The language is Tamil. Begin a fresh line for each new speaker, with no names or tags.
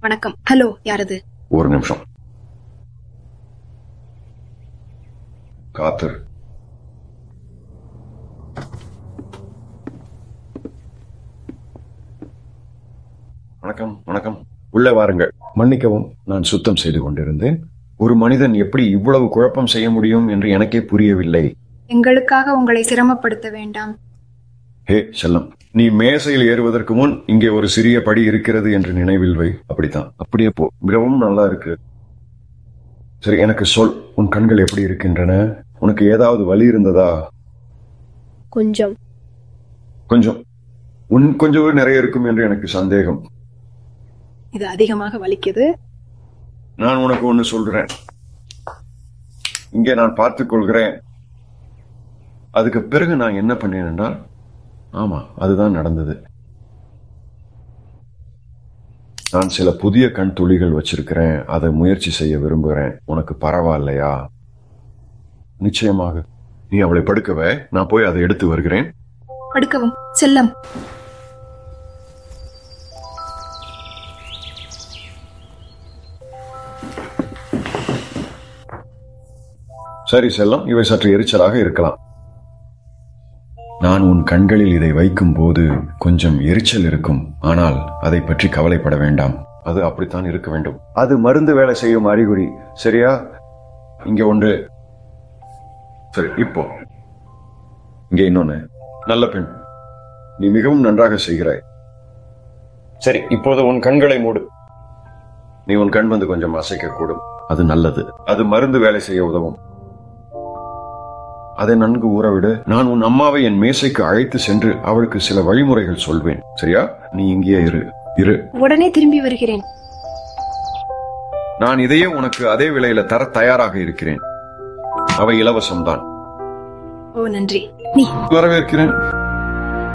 வணக்கம் ஹலோ யாரது
ஒரு நிமிஷம் காத்து வணக்கம் வணக்கம் உள்ளே வாருங்கள் மன்னிக்கவும் நான் சுத்தம் செய்து கொண்டிருந்தேன் ஒரு மனிதன் எப்படி இவ்வளவு குழப்பம் செய்ய முடியும் என்று எனக்கே புரியவில்லை
எங்களுக்காக உங்களை சிரமப்படுத்த வேண்டாம்
ஹே செல்லம் நீ மேசையில் ஏறுவதற்கு முன் இங்கே ஒரு சிறிய படி இருக்கிறது என்று நினைவில் வை அப்படித்தான் அப்படியே போ மிகவும் நல்லா இருக்கு சரி எனக்கு சொல் உன் கண்கள் எப்படி இருக்கின்றன உனக்கு ஏதாவது வலி இருந்ததா
கொஞ்சம்
கொஞ்சம் உன் கொஞ்சம் நிறைய இருக்கும் என்று எனக்கு சந்தேகம்
இது அதிகமாக வலிக்குது
நான் உனக்கு ஒன்னு சொல்றேன் இங்கே நான் பார்த்துக் கொள்கிறேன் அதுக்கு பிறகு நான் என்ன பண்ணேன் என்றால் ஆமா அதுதான் நடந்தது நான் சில புதிய கண் துளிகள் வச்சிருக்கிறேன் அதை முயற்சி செய்ய விரும்புகிறேன் உனக்கு பரவாயில்லையா நிச்சயமாக நீ அவளை படுக்கவே நான் போய் அதை எடுத்து வருகிறேன்
படுக்கவும் செல்லம்
சரி செல்லம் இவை சற்று எரிச்சலாக இருக்கலாம் நான் உன் கண்களில் இதை வைக்கும் போது கொஞ்சம் எரிச்சல் இருக்கும் ஆனால் அதை பற்றி கவலைப்பட வேண்டாம் அது அப்படித்தான் இருக்க வேண்டும் அது மருந்து வேலை செய்யும் அறிகுறி சரியா இங்க ஒன்று சரி இப்போ இங்க இன்னொன்னு நல்ல பெண் நீ மிகவும் நன்றாக செய்கிறாய் சரி இப்போது உன் கண்களை மூடு நீ உன் கண் வந்து கொஞ்சம் அசைக்க கூடும் அது நல்லது அது மருந்து வேலை செய்ய உதவும் அதை நன்கு ஊறவிடு நான் உன் அம்மாவை என் மேசைக்கு அழைத்து சென்று அவளுக்கு சில வழிமுறைகள் சொல்வேன் சரியா நீ இங்கேயே இரு இரு
உடனே திரும்பி வருகிறேன்
நான் இதையே உனக்கு அதே விலையில தர தயாராக இருக்கிறேன் அவை இலவசம்தான்
ஓ நன்றி நீ
வரவேற்கிறேன்